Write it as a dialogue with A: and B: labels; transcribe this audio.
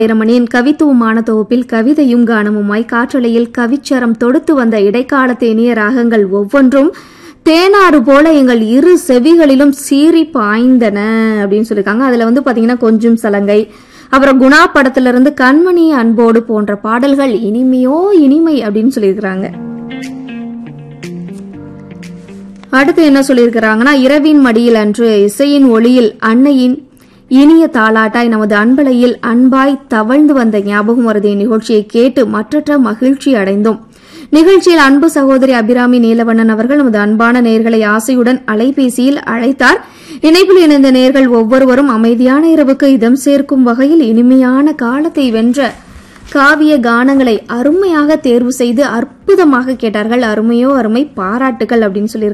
A: இரமணியின் கவித்துவமான தொகுப்பில் கவிதையும் கானமுமாய் காற்றலையில் கவிச்சரம் தொடுத்து வந்த இடைக்கால தேனிய ராகங்கள் ஒவ்வொன்றும் தேனாறு போல எங்கள் இரு செவிகளிலும் சீறி பாய்ந்தன அப்படின்னு சொல்லியிருக்காங்க அதுல வந்து பாத்தீங்கன்னா கொஞ்சம் சலங்கை அப்புறம் குணா படத்துல இருந்து கண்மணி அன்போடு போன்ற பாடல்கள் இனிமையோ இனிமை அப்படின்னு சொல்லியிருக்கிறாங்க அடுத்து என்ன சொல்லியிருக்கிறாங்கன்னா இரவின் மடியில் அன்று இசையின் ஒளியில் அன்னையின் இனிய தாளாட்டாய் நமது அன்பலையில் அன்பாய் தவழ்ந்து வந்த ஞாபகம் வருதே நிகழ்ச்சியை கேட்டு மற்றற்ற மகிழ்ச்சி அடைந்தோம் நிகழ்ச்சியில் அன்பு சகோதரி அபிராமி நீலவண்ணன் அவர்கள் நமது அன்பான நேர்களை ஆசையுடன் அலைபேசியில் அழைத்தார் இணைப்பில் இணைந்த நேர்கள் ஒவ்வொருவரும் அமைதியான இரவுக்கு இதம் சேர்க்கும் வகையில் இனிமையான காலத்தை வென்ற காவிய கானங்களை அருமையாக தேர்வு செய்து அற்புதமாக கேட்டார்கள் அருமையோ அருமை பாராட்டுகள் அப்படின்னு சொல்லி